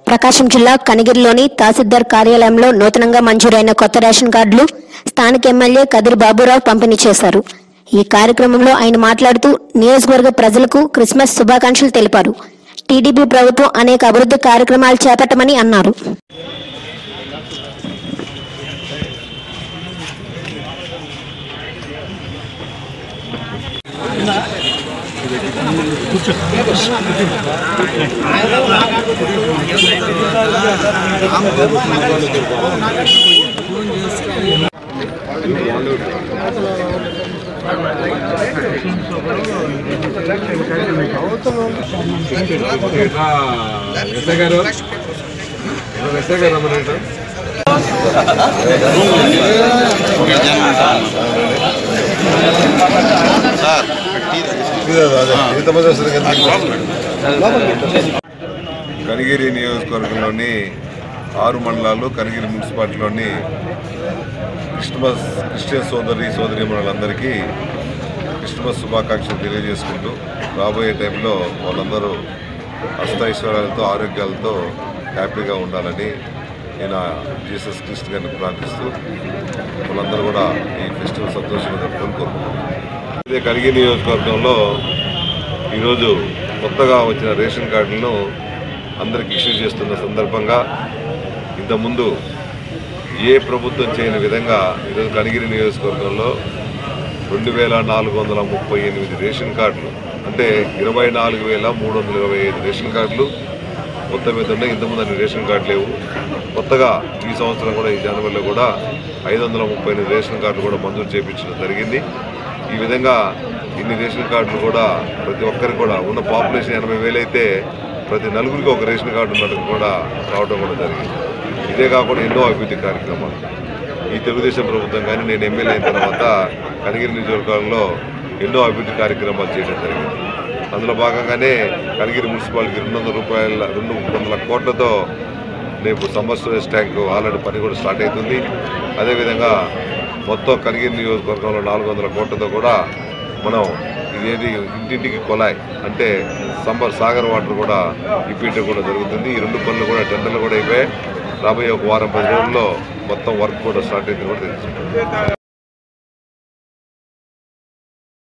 ప్రకాశం జిల్లా కనిగిరిలోని తహసీల్దార్ కార్యాలయంలో నూతనంగా మంజూరైన కొత్త రేషన్ కార్డులు స్థానిక ఎమ్మెల్యే కదిరి బాబురావు పంపిణీ చేశారు ఈ కార్యక్రమంలో ఆయన మాట్లాడుతూ నియోజకవర్గ ప్రజలకు క్రిస్మస్ శుభాకాంక్షలు తెలిపారు టీడీపీ ప్రభుత్వం అనేక అభివృద్ధి కార్యక్రమాలు చేపట్టమని అన్నారు ఎస్ఐ గారు ఎస్ఐ గారు రమ్మనంట కనిగిరి నియోజకవర్గంలోని ఆరు మండలాలు కనిగిరి మున్సిపాలిటీలోని క్రిస్టమస్ క్రిస్టియన్ సోదరి సోదరి మండలందరికీ క్రిస్టమస్ శుభాకాంక్షలు తెలియజేసుకుంటూ రాబోయే టైంలో వాళ్ళందరూ అష్టైశ్వర్యాలతో ఆరోగ్యాలతో హ్యాపీగా ఉండాలని నేను ఆ జీసస్ క్రిస్ట్ గారిని ప్రార్థిస్తూ వాళ్ళందరూ కూడా ఈ ఫెస్టివల్ సంతోషంగా జరుపుకొని కోరుకుంటున్నాను ఇదే కలిగి నియోజకవర్గంలో ఈరోజు కొత్తగా వచ్చిన రేషన్ కార్డులను అందరికి ఇష్యూ చేస్తున్న సందర్భంగా ఇంతకుముందు ఏ ప్రభుత్వం చేయని విధంగా ఈరోజు కనిగిరి నియోజకవర్గంలో రెండు వేల నాలుగు వందల ముప్పై ఎనిమిది రేషన్ కార్డులు అంటే ఇరవై నాలుగు వేల మూడు వందల ఇరవై ఐదు రేషన్ కార్డులు మొత్తం మీద ఉన్నాయి ఇంతకుముందు అన్ని రేషన్ కార్డు లేవు కొత్తగా ఈ సంవత్సరం కూడా ఈ జనవరిలో కూడా ఐదు వందల ముప్పై ఎనిమిది రేషన్ కార్డులు కూడా మంజూరు చేయించడం జరిగింది ఈ విధంగా ఇన్ని రేషన్ కార్డులు కూడా ప్రతి ఒక్కరికి కూడా ఉన్న పాపులేషన్ ఎనభై వేలు అయితే ప్రతి నలుగురికి ఒక రేషన్ కార్డు ఉన్నట్టు కూడా రావడం కూడా జరిగింది ఇదే కాకుండా ఎన్నో అభివృద్ధి కార్యక్రమాలు ఈ తెలుగుదేశం ప్రభుత్వం కానీ నేను ఎమ్మెల్యే అయిన తర్వాత కనిగిరి నియోజకవర్గంలో ఎన్నో అభివృద్ధి కార్యక్రమాలు చేయడం జరిగింది అందులో భాగంగానే కనిగిరి మున్సిపాలిటీకి రెండు వందల రూపాయల రెండు వందల కోట్లతో రేపు సమ్మర్ స్టోరేజ్ ట్యాంక్ ఆల్రెడీ పని కూడా స్టార్ట్ అవుతుంది అదేవిధంగా మొత్తం కనిగిరి నియోజకవర్గంలో నాలుగు వందల కోట్లతో కూడా మనం ఇదేది ఇంటింటికి కొలాయి అంటే సమ్మర్ సాగర్ వాటర్ కూడా ఇప్పించడం కూడా జరుగుతుంది ఈ రెండు పనులు కూడా టెండర్లు కూడా అయిపోయాయి రాబోయే ఒక వారం పది రోజుల్లో మొత్తం వర్క్ కూడా స్టార్ట్ అయింది కూడా తెలుసు